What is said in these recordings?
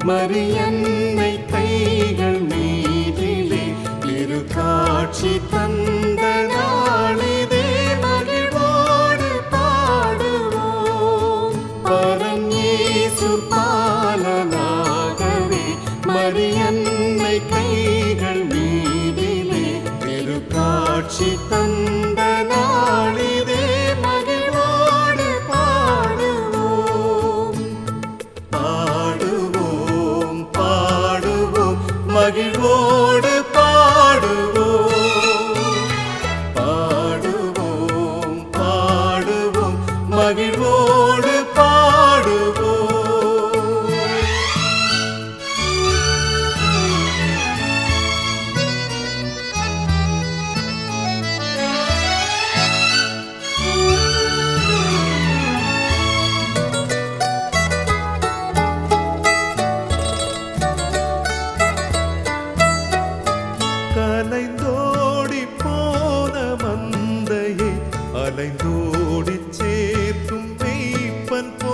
மரியன்னை கைகள் மீதிலே இரு காட்சி தந்த நாளிதே மகிழ்வோடு பாடுவோம் பரன் இயேசு பாலனாகவே மரியன்னை கைகள் மீதிலே இரு காட்சி தந்த நாளிதே மகிழ்வோடு பாடுவோம் பாடுவோம் பாடுவோம் மகிழ்வோடு பாடுவோம் பாடுவோம் பாடுவோம் மகிழ்வோடு பாடுவோம் கலைந்தோடி போன மந்தையை அலைந்தோடி சேர்க்கும் மெய்ப்பன் போ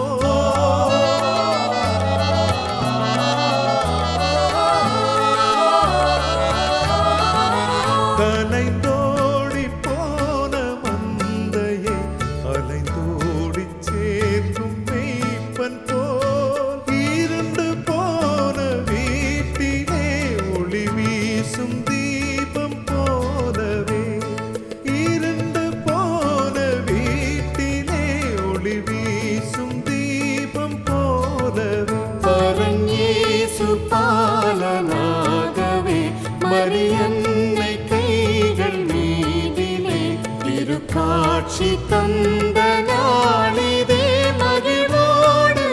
கலைந்தோடி போன மந்தையை அலைந்தோடி சேர்க்கும் மெய்ப்பன் போல் இருண்டு போன வீட்டிலே ஒளி வீசும் தீபம் போலவே இருண்டு போன வீட்டிலே ஒளி வீசும் தீபம் போலவே பரன் இயேசு பாலனாகவே மரியன்னை கைகள் மீதிலே இரு காட்சி தந்த நாளிதே மகிழ்வோடு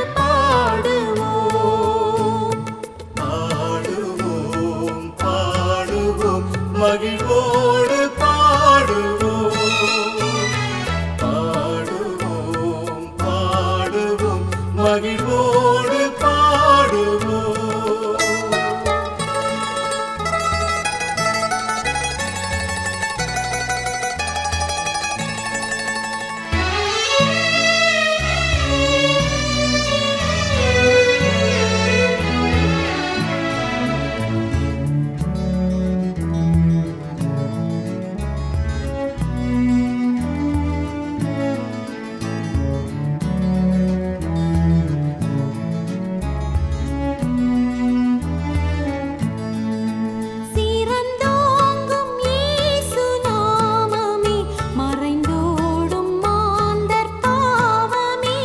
பாடுவோம் பாடுவோம் பாடுவோம் மகிழ்வோடு பாடுவோம் பாடுவோம் பாடுவோம் மகிழ்வோடு பாடுவோம் சிறந்தோங்கும் இயேசு நாமமே மறைந்தோடும் மாந்தர் பாவமே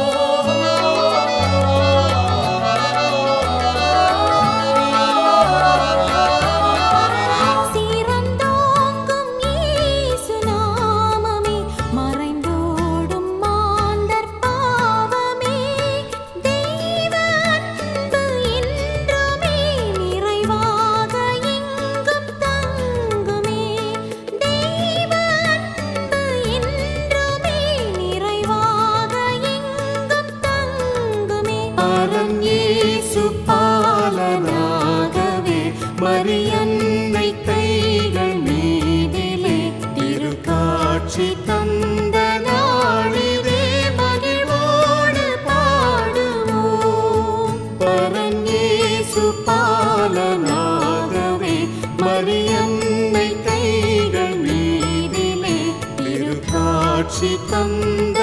சிறந்தோங்கும் இயேசு நாமமே மறைந்தோடும் மாந்தர் பாவமே தெய்வ அன்பு என்றுமே நிறைவாக எங்கும் தங்குமே தெய்வ அன்பு என்றுமே நிறைவாக எங்கும் தங்குமே பரன் இயேசு பாலனாகவே மரியன்னை கைகள் மீதிலே இரு காட்சி தந்த நாளிதே மகிழ்வோடு பாடுவோம் பரன் இயேசு பாலனாகவே மரியன்னை கைகள் மீதிலே இரு காட்சி தந்த